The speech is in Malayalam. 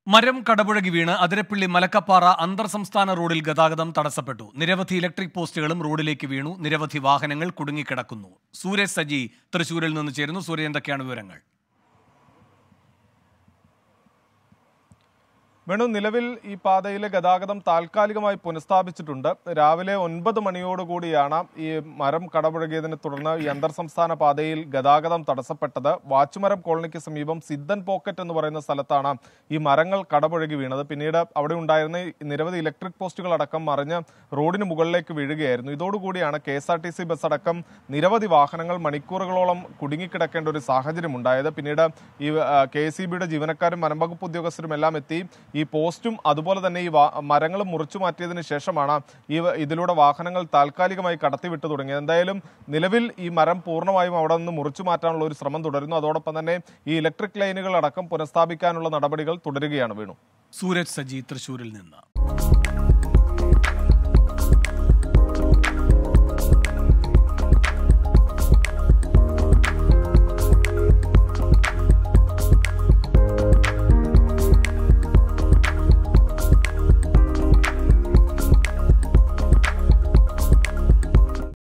മരം കടപുഴകി വീണ് അതിരപ്പള്ളി മലക്കപ്പാറ അന്തർ സംസ്ഥാന റോഡിൽ ഗതാഗതം തടസ്സപ്പെട്ടു നിരവധി ഇലക്ട്രിക് പോസ്റ്റുകളും റോഡിലേക്ക് വീണു നിരവധി വാഹനങ്ങൾ കുടുങ്ങിക്കിടക്കുന്നു സൂരജ് സജി തൃശൂരിൽ നിന്ന് ചേരുന്നു സൂര്യ എന്തൊക്കെയാണ് വിവരങ്ങൾ വേണു നിലവിൽ ഈ പാതയിലെ ഗതാഗതം താൽക്കാലികമായി പുനഃസ്ഥാപിച്ചിട്ടുണ്ട് രാവിലെ ഒൻപത് മണിയോടുകൂടിയാണ് ഈ മരം കടപുഴകിയതിനെ തുടർന്ന് ഈ അന്തർ സംസ്ഥാന പാതയിൽ ഗതാഗതം തടസ്സപ്പെട്ടത് വാച്ചുമരം കോളനിക്ക് സമീപം സിദ്ധൻ പോക്കറ്റ് എന്ന് പറയുന്ന സ്ഥലത്താണ് ഈ മരങ്ങൾ കടപുഴകി വീണത് പിന്നീട് അവിടെ ഉണ്ടായിരുന്ന ഈ നിരവധി ഇലക്ട്രിക് പോസ്റ്റുകൾ അടക്കം മറിഞ്ഞ് റോഡിന് മുകളിലേക്ക് വീഴുകയായിരുന്നു ഇതോടുകൂടിയാണ് K S R T C bus അടക്കം നിരവധി വാഹനങ്ങൾ മണിക്കൂറുകളോളം കുടുങ്ങിക്കിടക്കേണ്ട ഒരു സാഹചര്യം ഉണ്ടായത് പിന്നീട് ഈ കെ എസ് ബിയുടെ ജീവനക്കാരും വനംവകുപ്പ് ഉദ്യോഗസ്ഥരും എല്ലാം എത്തി ഈ പോസ്റ്റും അതുപോലെ തന്നെ ഈ വാ- മരങ്ങളും മുറിച്ചു മാറ്റിയതിന് ശേഷമാണ് ഈ വ- ഇതിലൂടെ വാഹനങ്ങൾ താൽക്കാലികമായി കടത്തിവിട്ടു തുടങ്ങിയത് എന്തായാലും നിലവിൽ ഈ മരം പൂർണ്ണമായും അവിടെ നിന്ന് മുറിച്ചു മാറ്റാനുള്ള ഒരു ശ്രമം തുടരുന്നു അതോടൊപ്പം തന്നെ ഈ ഇലക്ട്രിക് ലൈനുകൾ അടക്കം പുനഃസ്ഥാപിക്കാനുള്ള നടപടികൾ തുടരുകയാണ് വീണു സൂരജ് സജി തൃശൂരിൽ നിന്ന്